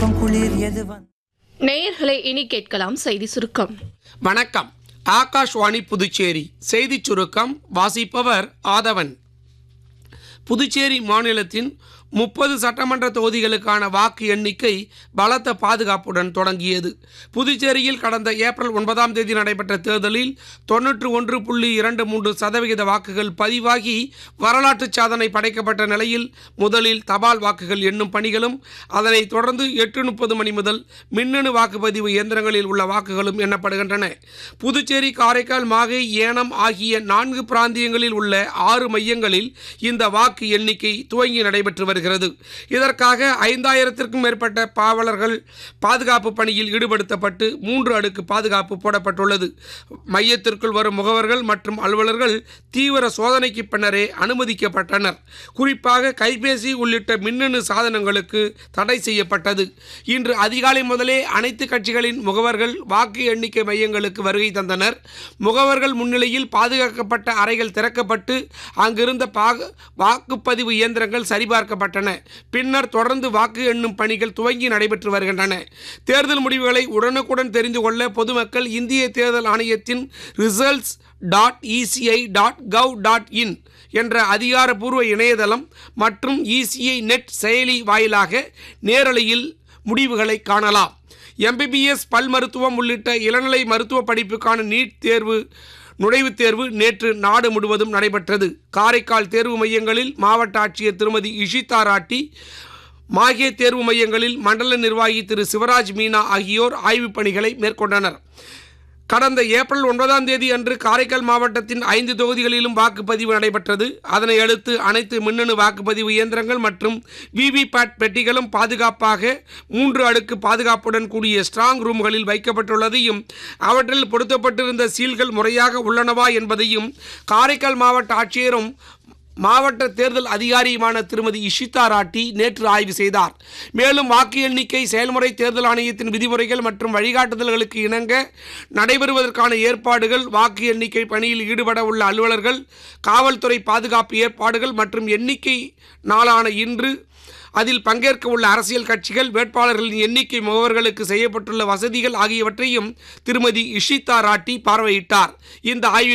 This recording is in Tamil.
வெப்பம் குளிர் எது வந்து நேயர்களை இனி கேட்கலாம் செய்தி சுருக்கம் வணக்கம் ஆகாஷ்வாணி புதுச்சேரி செய்திச் சுருக்கம் வாசிப்பவர் ஆதவன் புதுச்சேரி மாநிலத்தின் முப்பது சட்டமன்ற தொகுதிகளுக்கான வாக்கு எண்ணிக்கை பலத்த பாதுகாப்புடன் தொடங்கியது புதுச்சேரியில் கடந்த ஏப்ரல் ஒன்பதாம் தேதி நடைபெற்ற தேர்தலில் தொன்னூற்று ஒன்று புள்ளி இரண்டு மூன்று சதவிகித வாக்குகள் பதிவாகி வரலாற்று சாதனை படைக்கப்பட்ட நிலையில் முதலில் தபால் வாக்குகள் எண்ணும் பணிகளும் அதனைத் தொடர்ந்து எட்டு முப்பது மணி முதல் மின்னணு வாக்குப்பதிவு இயந்திரங்களில் உள்ள வாக்குகளும் எண்ணப்படுகின்றன புதுச்சேரி காரைக்கால் மாகை ஏனம் ஆகிய நான்கு பிராந்தியங்களில் உள்ள ஆறு மையங்களில் இந்த வாக்கு எண்ணிக்கை துவங்கி நடைபெற்று வருகிறது இதற்காக ஐந்தாயிரத்திற்கும் மேற்பட்ட பாவலர்கள் பாதுகாப்பு பணியில் ஈடுபடுத்தப்பட்டு மூன்று அடுக்கு பாதுகாப்பு போடப்பட்டுள்ளது மையத்திற்குள் வரும் முகவர்கள் மற்றும் அலுவலர்கள் தீவிர சோதனைக்கு பின்னரே அனுமதிக்கப்பட்டனர் குறிப்பாக கைபேசி உள்ளிட்ட மின்னணு சாதனங்களுக்கு தடை செய்யப்பட்டது இன்று அதிகாலை முதலே அனைத்து கட்சிகளின் முகவர்கள் வாக்கு எண்ணிக்கை மையங்களுக்கு வருகை தந்தனர் முகவர்கள் முன்னிலையில் பாதுகாக்கப்பட்ட அறைகள் திறக்கப்பட்டு அங்கிருந்த பாக வாக்குப்பதிவு இயந்திரங்கள் சரிபார்க்கப்பட்டன பின்னர் தொடர்ந்து வாக்கு எண்ணும் பணிகள் துவங்கி நடைபெற்று வருகின்றன தேர்தல் முடிவுகளை உடனுக்குடன் தெரிந்து கொள்ள பொதுமக்கள் இந்திய தேர்தல் ஆணையத்தின் results dot ECI dot gov dot in என்ற அதிகாரப்பூர்வ இணையதளம் மற்றும் இசிஐ நெட் செயலி வாயிலாக நேரலையில் முடிவுகளை காணலாம் எம்பிபிஎஸ் பல் மருத்துவம் உள்ளிட்ட இளநிலை மருத்துவ படிப்புக்கான நீட் தேர்வு நுழைவுத் தேர்வு நேற்று நாடு முழுவதும் நடைபெற்றது காரைக்கால் தேர்வு மையங்களில் மாவட்ட ஆட்சியர் திருமதி இஷிதா ராட்டி மாகே தேர்வு மையங்களில் மண்டல நிர்வாகி திரு சிவராஜ் மீனா ஆகியோர் ஆய்வுப் பணிகளை மேற்கொண்டனர் கடந்த ஏப்ரல் ஒன்பதாம் தேதி அன்று காரைக்கால் மாவட்டத்தின் ஐந்து தொகுதிகளிலும் வாக்குப்பதிவு நடைபெற்றது அதனை அடுத்து அனைத்து மின்னணு வாக்குப்பதிவு இயந்திரங்கள் மற்றும் விவிபேட் பெட்டிகளும் பாதுகாப்பாக மூன்று அடுக்கு பாதுகாப்புடன் கூடிய ஸ்ட்ராங் ரூம்களில் வைக்கப்பட்டுள்ளதையும் அவற்றில் பொருத்தப்பட்டிருந்த சீல்கள் முறையாக உள்ளனவா என்பதையும் காரைக்கால் மாவட்ட ஆட்சியரும் மாவட்ட தேர்தல் அதிகாரியுமான திருமதி இஷிதா ராட்டி நேற்று ஆய்வு செய்தார் மேலும் வாக்கு எண்ணிக்கை செயல்முறை தேர்தல் ஆணையத்தின் விதிமுறைகள் மற்றும் வழிகாட்டுதல்களுக்கு இணங்க நடைபெறுவதற்கான ஏற்பாடுகள் வாக்கு எண்ணிக்கை பணியில் ஈடுபட உள்ள அலுவலர்கள் காவல்துறை பாதுகாப்பு ஏற்பாடுகள் மற்றும் எண்ணிக்கை நாளான இன்று அதில் பங்கேற்க உள்ள அரசியல் கட்சிகள் வேட்பாளர்களின் எண்ணிக்கை முகவர்களுக்கு செய்யப்பட்டுள்ள வசதிகள் ஆகியவற்றையும் திருமதி இஷிதா ராட்டி பார்வையிட்டார் இந்த ஆய்வின்